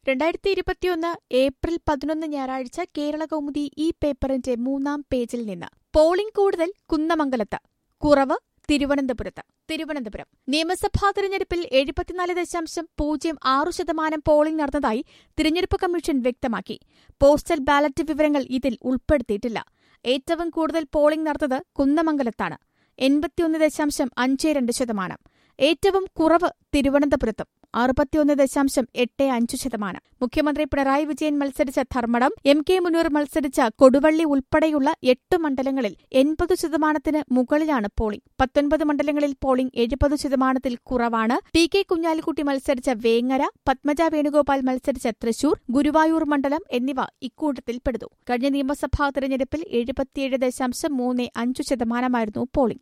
രണ്ടായിരത്തി ഇരുപത്തിയൊന്ന് ഏപ്രിൽ പതിനൊന്ന് ഞായറാഴ്ച കേരള കൗമുദി ഈ പേപ്പറിന്റെ മൂന്നാം പേജിൽ നിന്ന് പോളിംഗ് കൂടുതൽ കുന്നമംഗലത്ത് കുറവ് തിരുവനന്തപുരത്ത് തിരുവനന്തപുരം നിയമസഭാ തിരഞ്ഞെടുപ്പിൽ എഴുപത്തിനാല് ദശാംശം പൂജ്യം ആറു ശതമാനം പോളിംഗ് നടന്നതായി തിരഞ്ഞെടുപ്പ് കമ്മീഷൻ വ്യക്തമാക്കി പോസ്റ്റൽ ബാലറ്റ് വിവരങ്ങൾ ഇതിൽ ഉൾപ്പെടുത്തിയിട്ടില്ല ഏറ്റവും കൂടുതൽ പോളിംഗ് നടന്നത് കുന്നമംഗലത്താണ് എൺപത്തിയൊന്ന് ദശാംശം അഞ്ച് രണ്ട് ശതമാനം ഏറ്റവും കുറവ് തിരുവനന്തപുരത്തും അറുപത്തിയൊന്ന് ദശാംശം എട്ട് അഞ്ച് ശതമാനം മുഖ്യമന്ത്രി പിണറായി വിജയൻ മത്സരിച്ച ധർമ്മടം എം കെ മുനീർ മത്സരിച്ച കൊടുവള്ളി ഉൾപ്പെടെയുള്ള എട്ട് മണ്ഡലങ്ങളിൽ എൺപത് ശതമാനത്തിന് മുകളിലാണ് പോളിംഗ് പത്തൊൻപത് മണ്ഡലങ്ങളിൽ പോളിംഗ് എഴുപത് ശതമാനത്തിൽ കുറവാണ് ടി കെ കുഞ്ഞാലിക്കുട്ടി മത്സരിച്ച വേങ്ങര പത്മജ വേണുഗോപാൽ മത്സരിച്ച തൃശൂർ ഗുരുവായൂർ മണ്ഡലം എന്നിവ ഇക്കൂട്ടത്തിൽപ്പെടുന്നു കഴിഞ്ഞ നിയമസഭാ തെരഞ്ഞെടുപ്പിൽ എഴുപത്തിയേഴ് ദശാംശം മൂന്ന് അഞ്ചു ശതമാനമായിരുന്നു പോളിംഗ്